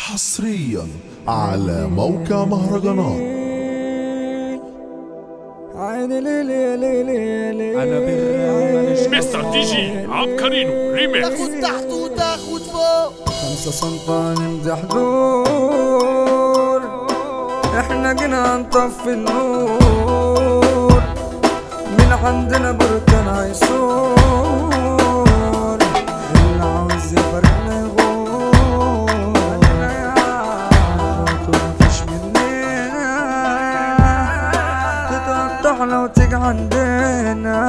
حصريا على موقع مهرجانات عيني ليلي ليلي ليلي أنا بالراب ماليش مستر دي جي عبقرينو ريميكس تاخد تحت وتاخد فوق خمسة سنطة نمدح دور احنا جينا نطفي النور من عندنا بركان هيسور اللي عاوز يفرقنا يغور مفيش مننا تتقطعنا وتيجي عندنا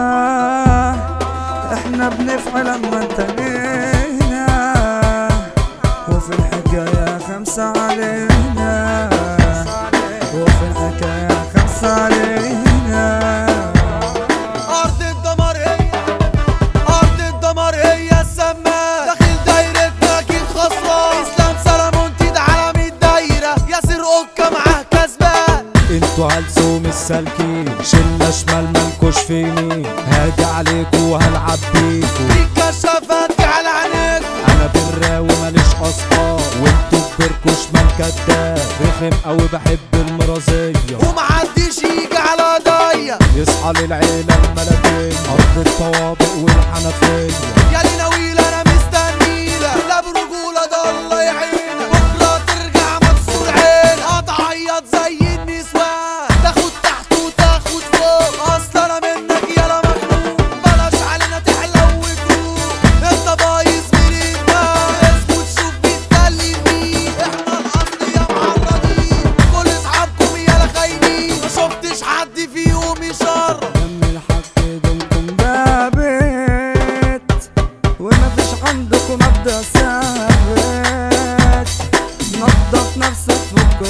احنا بنفعل اما انتهينا وفي الحكاية خمسة علينا وفي الحكاية خمسة علينا أرض الدمار هي أرض الدمار هي السماء داخل دايرتنا أكيد خسران إسلام سلامونتي ده عالم الدايرة ياسر أوكا معاه كسبان انتوا هلسوم السالكين شلة شمال مالكوش في يمين هاجي عليكوا وهلعب بيكوا دي كشافات على عينيك انا بالراوي ماليش اصحاب وانتوا كبركوا شمال كداب رخم قوي بحب المرازية ومحدش يجي على ضيق يصحى للعيلة الملكية ارض الطوابق والحنفية يا لينا ويلا أنا مستنيلة لا برجولة ده الله يعينك بكرة ترجع مكسور عين هتعيط زي النسوان تاخد تحت وتاخد فوق أصل أنا منك يالا مخنوق بلاش علينا تحلو وتروح أنت بايظ من النار اسكت شوف بيتكلم مين احنا الأصل يا معرضين كل أصحابكم يالا خاينين ما شفتش حد فيهم يشرب دم الحق دمكم بابت ومفيش عندكم مبدأ ثابت نظف نفسك فك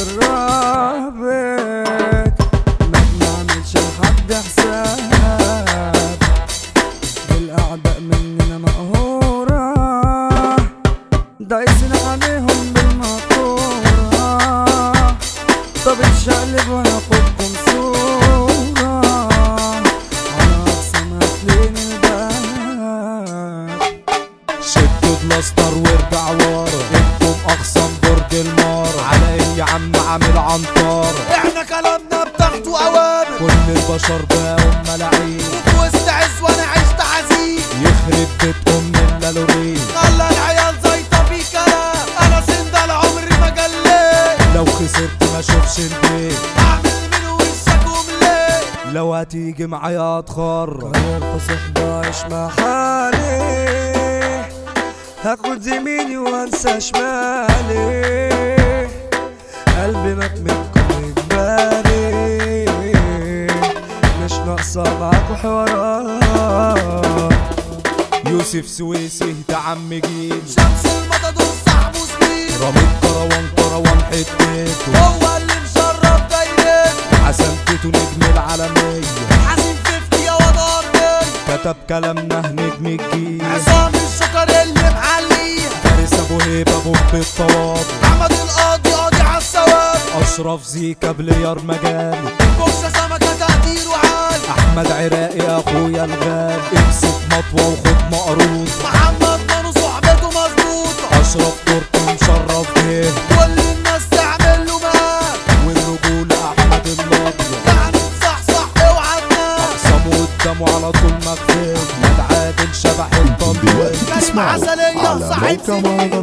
الرابط ما بنعملش لحد حساب الأعداء مننا مقهورة دايسين عليهم بالمقورة طب اتشقلب وناخدكم صورة على أقصى ما تلاقين الباب شدوا بلاستر وارجع ورا انتم اخصم برج المار على ايه يا عم عامل عنطار احنا كلامنا بتاخدوا اوامر كل البشر بقوا ملاعين في وسط عز وانا عشت حزين يخرب بيت ام اللالورين خلى العيال زيطة في كلام انا سندل عمري ما جليت لو خسرت ما اشوفش البيت اعمل من وشكم ليه لو هتيجي معايا اتخرج غيرت صحبة عيش مع حالي هاخد يميني وانسى شمالي قلبي مات من كل جبالي مش ناقصة معاكوا حوارات يوسف سويسي ده عم جيل شمس المطادور صاحبه سنين رميت كروان كروان حتته هو اللي مشرف دايرته حسنتته نجم العالمية حزين فيفتي يا وضع كتب كلامنا نجم الجيل عصام الشكر اللي محليها فارس ابو هيبة بوب الطواب احمد القاضي قاضي عالثواب اشرف زيكا بليار مجالي كوكسة سمكة تقديره عالي احمد عراقي اخويا الغالي امسك مطوة وخد مقروض محمد مانو صحبته مظبوطة اشرف تركي مشرف بيه كل الناس تعمل له مقام والرجولة احمد الابيض يعني صح صح اوعى تنام اقسمه قدامه على طول مكفيه مد عادل شبح التنطيط دلوقتي كلمة تسمعوا عسلية على صاحب موقع سنين. مهرجانات